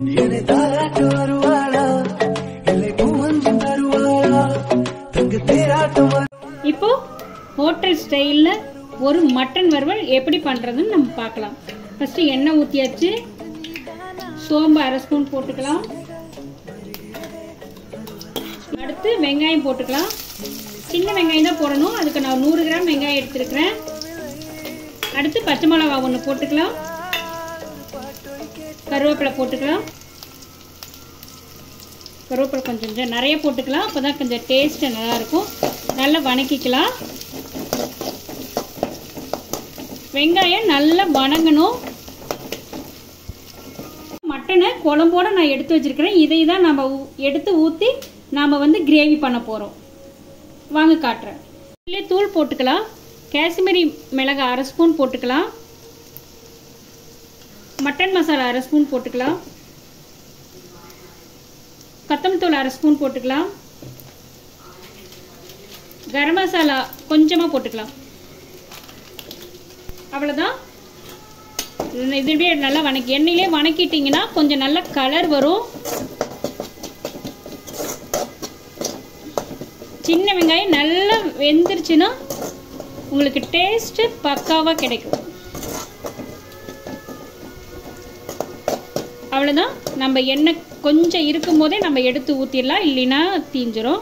என்னை தாராட்ட வருவாளா இல்லை பூமஞ்சம் தருவாளா தங்க தேராட்டம் வரு- இப்போ ஹோட்டல் ஸ்டைலில் ஒரு மட்டன் வறுவல் எப்படி பண்ணுறதுன்னு நம்ம பார்க்கலாம் ஃபஸ்ட்டு எண்ணெய் ஊற்றியாச்சு சோம்பு அரை ஸ்பூன் போட்டுக்கலாம் அடுத்து வெங்காயம் போட்டுக்கலாம் சின்ன வெங்காயம் தான் போடணும் அதுக்கு நான் நூறு கிராம் வெங்காயம் எடுத்துருக்கிறேன் அடுத்து பச்சை மிளகா ஒன்று போட்டுக்கலாம் கருவேப்பிலை போட்டுக்கலாம் கருவேப்பிலை கொஞ்சம் கொஞ்சம் நிறைய போட்டுக்கலாம் அப்போ தான் கொஞ்சம் டேஸ்ட்டு நல்லாயிருக்கும் நல்லா வணக்கிக்கலாம் வெங்காயம் நல்லா வணங்கணும் மட்டனை குழம்போட நான் எடுத்து வச்சிருக்கிறேன் இதை தான் நம்ம ஊ- எடுத்து ஊற்றி நாம் வந்து கிரேவி பண்ண போகிறோம் வாங்க காட்டுறேன் இதுலேயே தூள் போட்டுக்கலாம் காஷ்மீரி மிளகாய் அரை ஸ்பூன் போட்டுக்கலாம் மட்டன் மசாலா அரை ஸ்பூன் போட்டுக்கலாம் கொத்தமல்லி தூள் அரை ஸ்பூன் போட்டுக்கலாம் கரம் மசாலா கொஞ்சமாக போட்டுக்கலாம் அவ்வளோதான் இதுவே நல்லா வணக்கி எண்ணெயிலே வணக்கிட்டிங்கன்னா கொஞ்சம் நல்ல கலர் வரும் சின்ன வெங்காயம் நல்லா வெந்துருச்சுன்னா உங்களுக்கு டேஸ்ட்டு பக்காவாக கிடைக்கும் அவ்வளோதான் நம்ம எண்ணெய் கொஞ்சம் இருக்கும் போதே நம்ம எடுத்து ஊற்றிடலாம் இல்லைன்னா தீஞ்சிரும்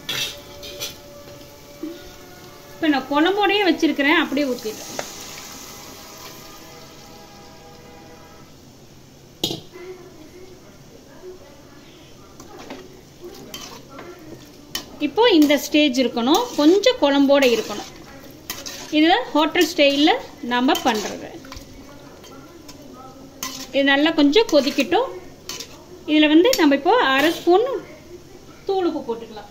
இப்போ நான் குழம்போடையே வச்சிருக்கிறேன் அப்படியே ஊற்றிடுறேன் இப்போ இந்த ஸ்டேஜ் இருக்கணும் கொஞ்சம் குழம்போட இருக்கணும் இதுதான் ஹோட்டல் ஸ்டைலில் நாம் பண்ணுறது இது நல்லா கொஞ்சம் கொதிக்கட்டும் இதில் வந்து நம்ம இப்போ அரை ஸ்பூன் தூள் உப்பு போட்டுக்கலாம்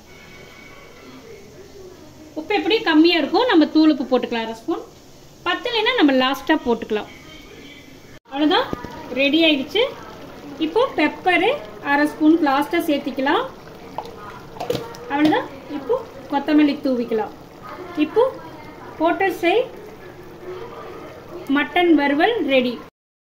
உப்பு எப்படி கம்மியாக இருக்கும் நம்ம தூள் உப்பு போட்டுக்கலாம் அரை ஸ்பூன் பத்தலைன்னா நம்ம லாஸ்ட்டாக போட்டுக்கலாம் அவ்வளோதான் ரெடி ஆயிடுச்சு இப்போ பெப்பரு அரை ஸ்பூன் லாஸ்ட்டாக சேர்த்திக்கலாம் அவ்வளோதான் இப்போ கொத்தமல்லி தூவிக்கலாம் இப்போ ஹோட்டல் சை மட்டன் வறுவல் ரெடி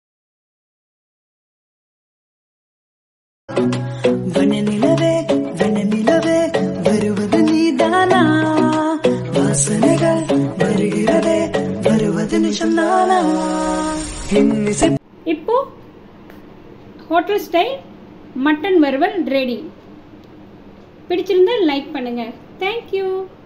வனநிலவே வனநிலவே வருவது நீதானா வாசனைகள் வருகிறதே வருவது நிஜம்தானா இன்னிசை இப்போ ஹோட்டல் ஸ்டைல் மட்டன் வறுவல் ரெடி பிடிச்சிருந்தா லைக் பண்ணுங்க தேங்க்யூ